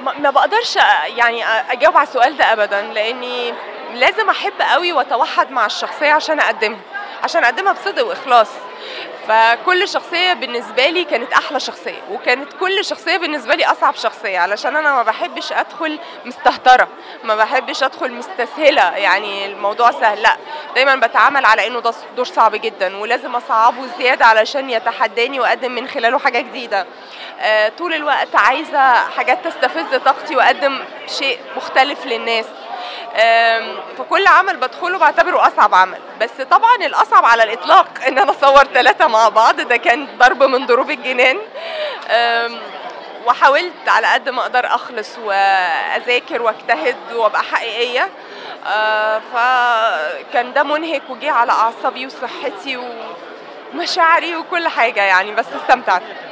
ما ما بقدرش يعني اجاوب على السؤال ده ابدا لاني لازم احب قوي واتوحد مع الشخصيه عشان اقدمها عشان اقدمها بصدق واخلاص فكل شخصيه بالنسبه لي كانت احلى شخصيه وكانت كل شخصيه بالنسبه لي اصعب شخصيه علشان انا ما بحبش ادخل مستهتره ما بحبش ادخل مستسهله يعني الموضوع سهل لا دايما بتعامل على انه ده دور صعب جدا ولازم اصعبه زياده علشان يتحداني واقدم من خلاله حاجه جديده آه، طول الوقت عايزه حاجات تستفز طاقتي واقدم شيء مختلف للناس آم، فكل عمل بدخله بعتبره اصعب عمل بس طبعا الاصعب على الاطلاق ان انا اصور ثلاثه مع بعض ده كان ضرب من ضروب الجنان آم، وحاولت على قد ما اقدر اخلص واذاكر واجتهد وابقى حقيقيه آه، فكان ده منهك وجه على اعصابي وصحتي ومشاعري وكل حاجه يعني بس استمتعت